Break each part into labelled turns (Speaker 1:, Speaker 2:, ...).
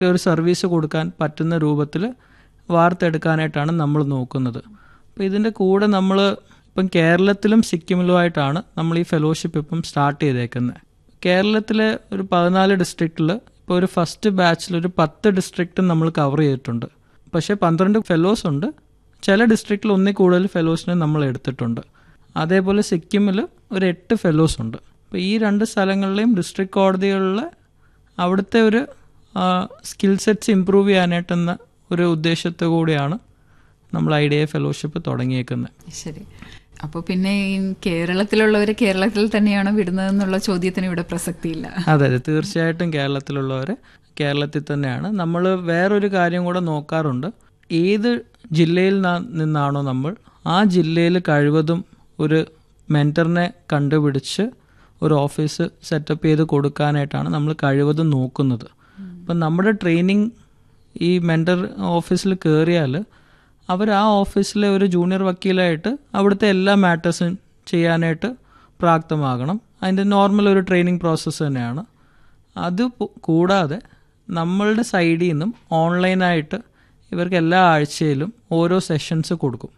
Speaker 1: ഒരു സർവീസ് കൊടുക്കാൻ പറ്റുന്ന രൂപത്തിൽ വാർത്തെടുക്കാനായിട്ടാണ് നമ്മൾ നോക്കുന്നത് അപ്പോൾ ഇതിൻ്റെ കൂടെ നമ്മൾ ഇപ്പം കേരളത്തിലും സിക്കിമിലുമായിട്ടാണ് നമ്മൾ ഈ ഫെലോഷിപ്പ് ഇപ്പം സ്റ്റാർട്ട് ചെയ്തേക്കുന്നത് കേരളത്തിലെ ഒരു പതിനാല് ഡിസ്ട്രിക്റ്റിൽ ഇപ്പോൾ ഒരു ഫസ്റ്റ് ബാച്ചിൽ ഒരു പത്ത് ഡിസ്ട്രിക്റ്റും നമ്മൾ കവർ ചെയ്തിട്ടുണ്ട് പക്ഷേ പന്ത്രണ്ട് ഫെലോസ് ഉണ്ട് ചില ഡിസ്ട്രിക്റ്റിൽ ഒന്നിൽ കൂടുതൽ ഫെലോസിനെ നമ്മൾ എടുത്തിട്ടുണ്ട് അതേപോലെ സിക്കിമിൽ ഒരു എട്ട് ഫെലോസ് ഉണ്ട് അപ്പോൾ ഈ രണ്ട് സ്ഥലങ്ങളിലെയും ഡിസ്ട്രിക്ട് കോടതികളിലെ അവിടുത്തെ ഒരു സ്കിൽ സെറ്റ്സ് ഇമ്പ്രൂവ് ചെയ്യാനായിട്ടെന്ന ഒരു ഉദ്ദേശത്തെ കൂടിയാണ് നമ്മൾ ഐ ഡി എ ഫെലോഷിപ്പ് തുടങ്ങിയേക്കുന്നത്
Speaker 2: ശരി അപ്പോൾ പിന്നെ ഈ കേരളത്തിലുള്ളവരെ കേരളത്തിൽ തന്നെയാണോ വിടുന്നതെന്നുള്ള ചോദ്യത്തിന് ഇവിടെ പ്രസക്തിയില്ല
Speaker 1: അതെ അതെ തീർച്ചയായിട്ടും കേരളത്തിലുള്ളവർ കേരളത്തിൽ തന്നെയാണ് നമ്മൾ വേറൊരു കാര്യം കൂടെ നോക്കാറുണ്ട് ഏത് ജില്ലയിൽ ന- നിന്നാണോ നമ്മൾ ആ ജില്ലയിൽ കഴിവതും ഒരു മെൻറ്ററിനെ കണ്ടുപിടിച്ച് ഒരു ഓഫീസ് സെറ്റപ്പ് ചെയ്ത് കൊടുക്കാനായിട്ടാണ് നമ്മൾ കഴിവതും നോക്കുന്നത് അപ്പം നമ്മുടെ ട്രെയിനിങ് ഈ മെൻറ്റർ ഓഫീസിൽ കയറിയാൽ അവർ ആ ഓഫീസിലെ ഒരു ജൂനിയർ വക്കീലായിട്ട് അവിടുത്തെ എല്ലാ മാറ്റേഴ്സും ചെയ്യാനായിട്ട് പ്രാപ്തമാകണം അതിൻ്റെ നോർമൽ ഒരു ട്രെയിനിങ് പ്രോസസ്സ് തന്നെയാണ് അത് പു- കൂടാതെ നമ്മളുടെ സൈഡിൽ നിന്നും ഓൺലൈനായിട്ട് ഇവർക്ക് എല്ലാ ആഴ്ചയിലും ഓരോ സെഷൻസ് കൊടുക്കും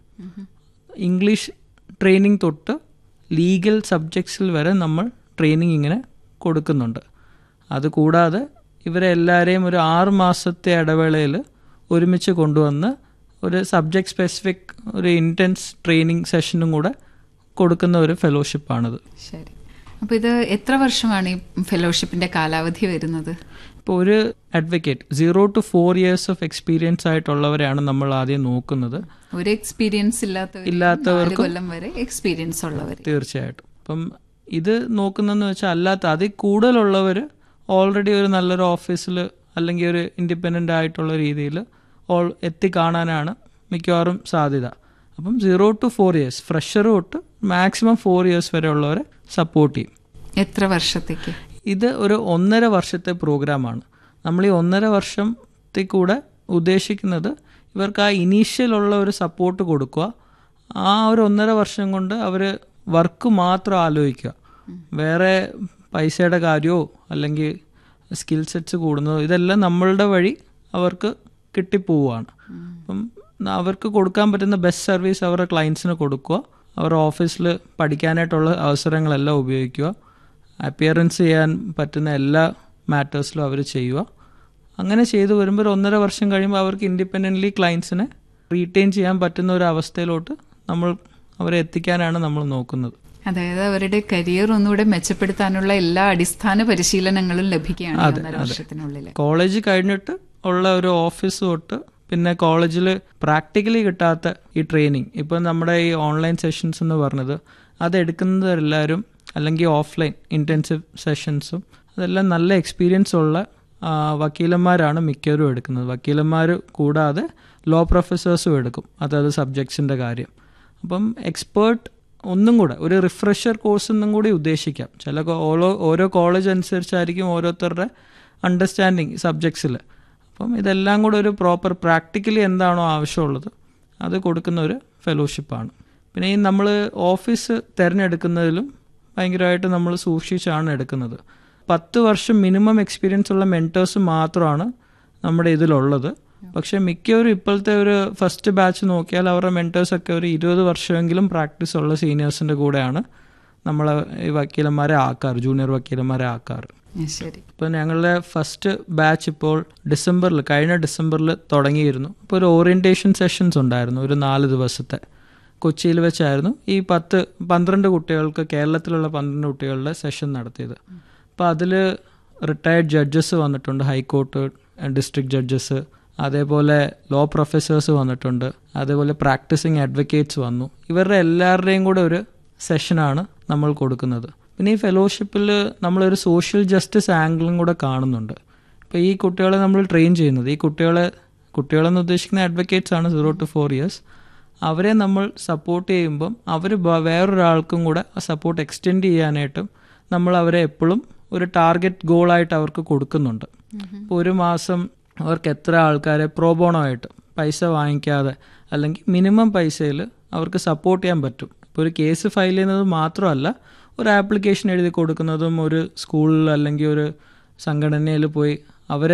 Speaker 1: ഇംഗ്ലീഷ് ട്രെയിനിങ് തൊട്ട് ലീഗൽ സബ്ജക്ട്സിൽ വരെ നമ്മൾ ട്രെയിനിങ് ഇങ്ങനെ കൊടുക്കുന്നുണ്ട് അതുകൂടാതെ ഇവരെ എല്ലാവരെയും ഒരു ആറ് മാസത്തെ ഇടവേളയിൽ ഒരുമിച്ച് കൊണ്ടുവന്ന് ഒരു സബ്ജക്ട് സ്പെസിഫിക് ഒരു ഇൻറ്റൻസ് ട്രെയിനിങ് സെഷനും കൂടെ കൊടുക്കുന്ന ഒരു ഫെലോഷിപ്പാണിത്
Speaker 2: ശരി അപ്പോൾ ഇത് എത്ര വർഷമാണ് ഈ ഫെലോഷിപ്പിന്റെ കാലാവധി വരുന്നത്
Speaker 1: ഇപ്പോൾ ഒരു advocate zero to four years of experience ആയിട്ടുള്ളവരെയാണ് നമ്മൾ ആദ്യം നോക്കുന്നത്
Speaker 2: ഒരു എക്സ്പീരിയൻസ് ഇല്ലാത്തവർ
Speaker 1: ഇല്ലാത്തവർക്കും-
Speaker 2: കൊല്ലം വരെ എക്സ്പീരിയൻസ് ഉള്ളവർ
Speaker 1: തീർച്ചയായിട്ടും അപ്പം ഇത് നോക്കുന്നതെന്ന് വെച്ചാൽ അല്ലാത്ത അതിൽ കൂടുതലുള്ളവർ ഓൾറെഡി ഒരു നല്ലൊരു ഓഫീസിൽ അല്ലെങ്കിൽ ഒരു ഇൻഡിപെൻഡൻ്റ് ആയിട്ടുള്ള രീതിയിൽ ഓൾ എത്തിക്കാണാനാണ് മിക്കവാറും സാധ്യത അപ്പം zero to four years fresher തൊട്ട് മാക്സിമം ഫോർ ഇയേഴ്സ് വരെ ഉള്ളവരെ സപ്പോർട്ട് ചെയ്യും
Speaker 2: എത്ര വർഷത്തേക്ക്
Speaker 1: ഇത് ഒരു ഒന്നര വർഷത്തെ പ്രോഗ്രാമാണ് നമ്മൾ ഈ ഒന്നര വർഷത്തിൽ കൂടെ ഉദ്ദേശിക്കുന്നത് ഇവർക്ക് ആ ഇനീഷ്യലുള്ള ഒരു സപ്പോർട്ട് കൊടുക്കുക ആ ഒരു ഒന്നര വർഷം കൊണ്ട് അവർ വർക്ക് മാത്രം ആലോചിക്കുക വേറെ പൈസയുടെ കാര്യമോ അല്ലെങ്കിൽ സ്കിൽ സെറ്റ്സ് കൂടുന്നതോ ഇതെല്ലാം നമ്മളുടെ വഴി അവർക്ക് കിട്ടിപ്പോവുകയാണ് അപ്പം അവർക്ക് കൊടുക്കാൻ പറ്റുന്ന ബെസ്റ്റ് സർവീസ് അവരുടെ ക്ലയൻസിന് കൊടുക്കുക അവരുടെ ഓഫീസിൽ പഠിക്കാനായിട്ടുള്ള അവസരങ്ങളെല്ലാം ഉപയോഗിക്കുക അപ്പിയറൻസ് ചെയ്യാൻ പറ്റുന്ന എല്ലാ മാറ്റേഴ്സിലും അവർ ചെയ്യുക അങ്ങനെ ചെയ്തു വരുമ്പോൾ ഒരു ഒന്നര വർഷം കഴിയുമ്പോൾ അവർക്ക് ഇൻഡിപെൻഡൻ്റ്ലി ക്ലയൻസിനെ റീറ്റെയിൻ ചെയ്യാൻ പറ്റുന്ന ഒരു അവസ്ഥയിലോട്ട് നമ്മൾ അവരെ എത്തിക്കാനാണ് നമ്മൾ നോക്കുന്നത്
Speaker 2: അതായത് അവരുടെ കരിയർ ഒന്നുകൂടെ മെച്ചപ്പെടുത്താനുള്ള എല്ലാ അടിസ്ഥാന പരിശീലനങ്ങളും ലഭിക്കുകയാണ് ഈ ഒന്നര വർഷത്തിനുള്ളിൽ
Speaker 1: കോളേജ് കഴിഞ്ഞിട്ട് ഉള്ള ഒരു ഓഫീസ് തൊട്ട് പിന്നെ കോളേജിൽ പ്രാക്ടിക്കലി കിട്ടാത്ത ഈ ട്രെയിനിങ് ഇപ്പം നമ്മുടെ ഈ ഓൺലൈൻ സെഷൻസ് എന്ന് പറഞ്ഞത് അത് എടുക്കുന്നത് എല്ലാവരും അല്ലെങ്കിൽ ഓഫ്ലൈൻ ഇൻറ്റൻസീവ് സെഷൻസും അതെല്ലാം നല്ല എക്സ്പീരിയൻസ് ഉള്ള ആ, വക്കീലന്മാരാണ് മിക്കവരും എടുക്കുന്നത് വക്കീലന്മാർ കൂടാതെ ലോ പ്രൊഫസേഴ്സും എടുക്കും അതായത് സബ്ജക്ട്സിൻ്റെ കാര്യം അപ്പം എക്സ്പേർട്ട് ഒന്നും കൂടെ ഒരു റിഫ്രഷർ കോഴ്സ് എന്നും കൂടി ഉദ്ദേശിക്കാം ചില കോ- ഓരോ ഓരോ കോളേജ് അനുസരിച്ചായിരിക്കും ഓരോരുത്തരുടെ അണ്ടർസ്റ്റാൻഡിങ് സബ്ജക്ട്സിൽ അപ്പം ഇതെല്ലാം കൂടെ ഒരു പ്രോപ്പർ പ്രാക്ടിക്കലി എന്താണോ ആവശ്യമുള്ളത് അത് കൊടുക്കുന്ന ഒരു ഫെലോഷിപ്പാണ് പിന്നെ ഈ നമ്മൾ ഓഫീസ് തിരഞ്ഞെടുക്കുന്നതിലും ഭയങ്കരമായിട്ട് നമ്മൾ സൂക്ഷിച്ചാണ് എടുക്കുന്നത് പത്ത് വർഷം മിനിമം എക്സ്പീരിയൻസ് ഉള്ള മെൻറ്റേഴ്സ് മാത്രമാണ് നമ്മുടെ ഇതിലുള്ളത് പക്ഷേ മിക്കവരും ഇപ്പോഴത്തെ ഒരു ഫസ്റ്റ് ബാച്ച് നോക്കിയാൽ അവരുടെ മെൻറ്റേഴ്സൊക്കെ ഒരു ഇരുപത് വർഷമെങ്കിലും പ്രാക്ടീസ് ഉള്ള സീനിയേഴ്സിൻ്റെ കൂടെയാണ് നമ്മൾ ഈ വക്കീലന്മാരെ ആക്കാറ് ജൂനിയർ വക്കീലന്മാരെ ആക്കാറ്
Speaker 2: ശരി
Speaker 1: ഇപ്പോൾ ഞങ്ങളുടെ ഫസ്റ്റ് ബാച്ച് ഇപ്പോൾ ഡിസംബറിൽ കഴിഞ്ഞ ഡിസംബറിൽ തുടങ്ങിയിരുന്നു ഇപ്പോൾ ഒരു ഓറിയൻറ്റേഷൻ സെഷൻസ് ഉണ്ടായിരുന്നു ഒരു നാല് ദിവസത്തെ കൊച്ചിയിൽ വെച്ചായിരുന്നു ഈ പത്ത് പന്ത്രണ്ട് കുട്ടികൾക്ക് കേരളത്തിലുള്ള പന്ത്രണ്ട് കുട്ടികളുടെ സെഷൻ നടത്തിയത് അപ്പോൾ അതിൽ റിട്ടയർഡ് ജഡ്ജസ് വന്നിട്ടുണ്ട് ഹൈക്കോർട്ട് ഡിസ്ട്രിക്ട് ജഡ്ജസ് അതേപോലെ ലോ പ്രൊഫസേഴ്സ് വന്നിട്ടുണ്ട് അതേപോലെ പ്രാക്ടീസിങ് അഡ്വക്കേറ്റ്സ് വന്നു ഇവരുടെ എല്ലാവരുടെയും കൂടെ ഒരു സെഷനാണ് നമ്മൾ കൊടുക്കുന്നത് പിന്നെ ഈ ഫെലോഷിപ്പിൽ നമ്മളൊരു സോഷ്യൽ ജസ്റ്റിസ് ആംഗിളും കൂടെ കാണുന്നുണ്ട് ഇപ്പോൾ ഈ കുട്ടികളെ നമ്മൾ ട്രെയിൻ ചെയ്യുന്നത് ഈ കുട്ടികളെ കുട്ടികളെന്ന് ഉദ്ദേശിക്കുന്ന അഡ്വക്കേറ്റ്സ് ആണ് സീറോ ടു ഫോർ ഇയേഴ്സ് അവരെ നമ്മൾ സപ്പോർട്ട് ചെയ്യുമ്പം അവർ വേറൊരാൾക്കും കൂടെ ആ സപ്പോർട്ട് എക്സ്റ്റെൻഡ് ചെയ്യാനായിട്ടും നമ്മൾ അവരെ എപ്പോഴും ഒരു ടാർഗറ്റ് ഗോളായിട്ട് അവർക്ക് കൊടുക്കുന്നുണ്ട് ഇപ്പോൾ ഒരു മാസം അവർക്ക് എത്ര ആൾക്കാരെ പ്രോബോണോ ആയിട്ട് പൈസ വാങ്ങിക്കാതെ അല്ലെങ്കിൽ മിനിമം പൈസയിൽ അവർക്ക് സപ്പോർട്ട് ചെയ്യാൻ പറ്റും ഇപ്പോൾ ഒരു കേസ് ഫയൽ ചെയ്യുന്നത് മാത്രമല്ല ഒരു ആപ്ലിക്കേഷൻ എഴുതി കൊടുക്കുന്നതും ഒരു സ്കൂളിൽ അല്ലെങ്കിൽ ഒരു സംഘടനയിൽ പോയി അവരെ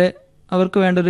Speaker 1: അവർക്ക് വേണ്ട ഒരു